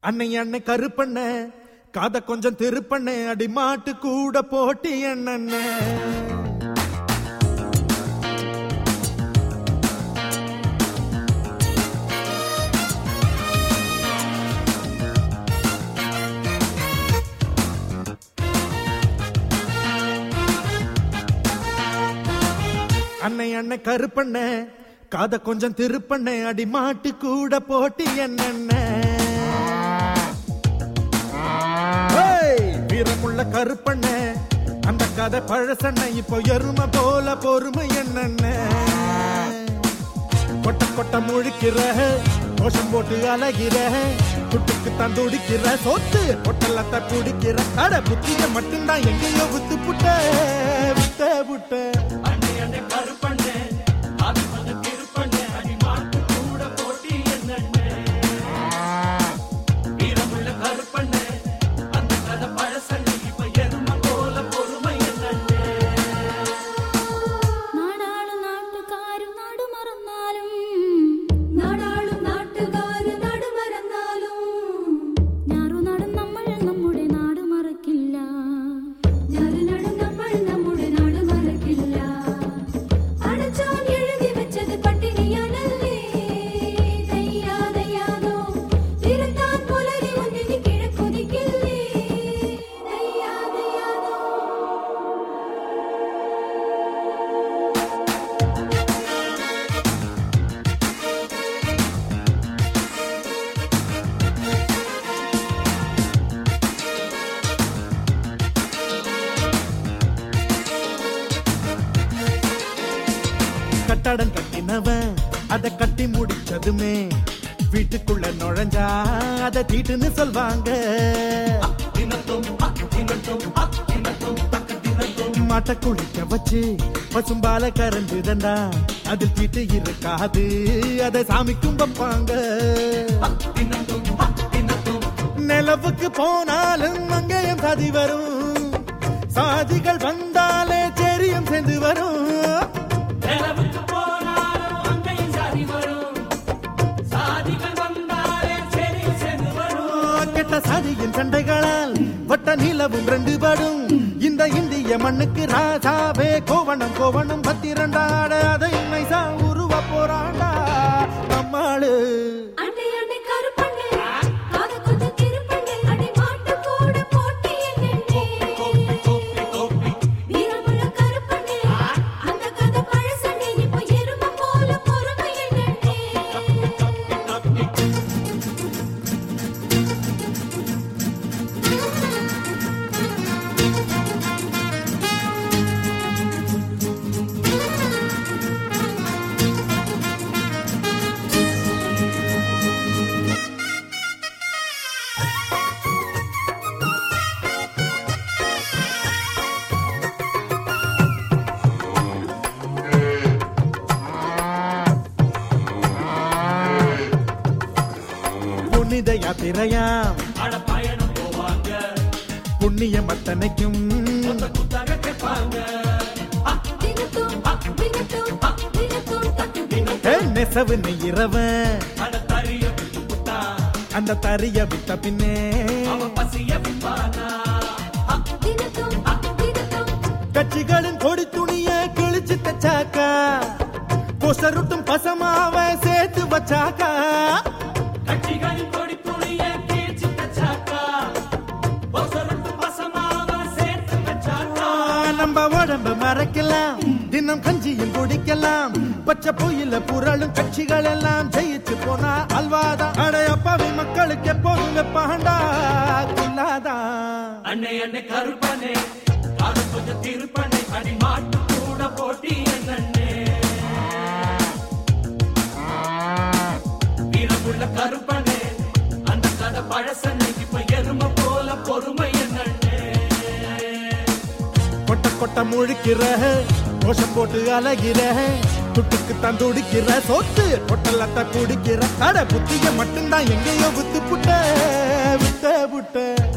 அன்னை அன்னை கருப்பண்ண காத கொஞ்சம் திருப்பண்ண அடி மாட்டு கூட போட்டி என்ன அன்னை அன்னை கருப்பண்ண காத கொஞ்சம் திருப்பண்ண அடி மாட்டு கூட போட்டி என்னென்ன ஏய், வீரமுள்ள கருப்பண்ண அந்த கதை பழசண்ண இப்போ எருமை போல பொறுமை என்னென்ன கொட்ட கொட்ட முழிக்கிற கோஷம் போட்டு அழகிற துட்டுக்கு தான் துடிக்கிற சொத்து பொட்டலத்தை குடிக்கிற அட புத்திய மட்டும்தான் எங்கேயோ வித்து புட்ட வித்த புட்ட அண்ணே அண்ணே கருப்பண்ணே அது வந்து திருப்பண்ணே அடி மாட்டு கூட போட்டி என்னண்ணே வீரமுள்ள கருப்பண்ணே அந்த கதை பழசண்ணே இப்ப எருமை போல பொறுமை என்னண்ணே നാടാളും നാട്ടുകാരും നാടു മറന്നാലും നാടാളും നാട്ടുകാരും നാടു മറന്നാലും ഞാറു നാടും നമ്മൾ നമ്മുടെ നാട് മറക്കില്ല ഞാറു നാടും നമ്മൾ നമ്മുടെ നാട് മറക്കില്ല അടച്ചാൽ എഴുതി വെച്ചത് പട്ടിണിയാണല്ലേ ദയ്യാതയ്യാതോ തിരുത്താൻ പുലരി ഒന്നിന് കിഴക്കൊതിക്കില്ലേ ദയ്യാതയ്യാതോ கட்டடம் கட்டினவன் அத கட்டி முடிச்சதுமே வீட்டுக்குள்ள நுழைஞ்சா அத தீட்டுன்னு சொல்வாங்க மாட்ட குளிக்க வச்சு பசும்பால கறந்துதண்டா அதில் தீட்டு இருக்காது அதை சாமிக்கும் வைப்பாங்க நிலவுக்கு போனாலும் அங்கேயும் சாதி வரும் சாதிகள் வந்தாலே செரியும் சேர்ந்து வரும் நிலவுக்கு போனாலும் அங்கேயும் சாதி வரும் சாதிகள் வந்தாலே சரி சேர்ந்து வரும் கெட்ட சாதியின் சண்டைகளால் வட்ட நிலவும் ரெண்டு படும் இந்த இந்திய மண்ணுக்கு ராஜாவே கோவணம் கோவணம் பத்திரண்டாட அதை நைசா உருவ போறாண்டா நம்மாளு அண்டை அண்டை கருப்பண்ணே காத கொஞ்சம் திருப்பண்ணே அடி மாட்டு கூட போட்டி என்னே வீரமுள்ள கருப்பண்ணே அந்த கதை பழசண்ணே இப்போ எருமை போல பொறுமை என்னே புனித யாத்திரையாம் அட பயணம் போவாங்க புண்ணிய மத்தனைக்கும் சொந்த குத்தாக கேட்பாங்க தினத்தும் தினத்தும் தினத்தும் தக்கு தினம் ஏ, நெசவு நெய்யிறவன் அட தறிய விட்டு புட்டா அந்த தறிய விட்ட பின்னே அவன் பசிய விப்பானா தினத்தும் தினத்தும் கட்சிகளின் கொடி துணிய கிழிச்சு தச்சாக்கா கொசருட்டும் பசமாவ சேர்த்து வச்சாக்கா கட்சிகளின் கொடி துணிய கீழ்ச்சி தச்சாக்கா பொசருட்டு பசமாவ சேர்த்து வச்சாக்கா ஆ, நம்ம உடம்ப மறக்கலாம் தினம் கஞ்சியும் குடிக்கலாம் பச்சை பொயில புரளும் கட்சிகள் எல்லாம் ஜெயிச்சு போனா அல்வாதான் அடையப்பாவி மக்களுக்கு எப்போதும் வெப்பாண்டா குல்லாதான் அன்னை அன்னை கருப்பனே காது கொஞ்சம் திருப்பனே அடி மாட்டு கூட போட்டி என்னண்ணே வீரமுள்ள கருப்பனே அந்த கதை பழசனை இப்ப எருமை போல பொறுமை என்னண்ணே கொட்ட கொட்ட முழிக்கிற கோஷம் போட்டு அழகிற துட்டுக்கு தான் துடிக்கிற சொத்து பொட்டலத்தை குடிக்கிற அட புத்திய மட்டும்தான் எங்கேயோ வித்து புட்ட வித்த புட்ட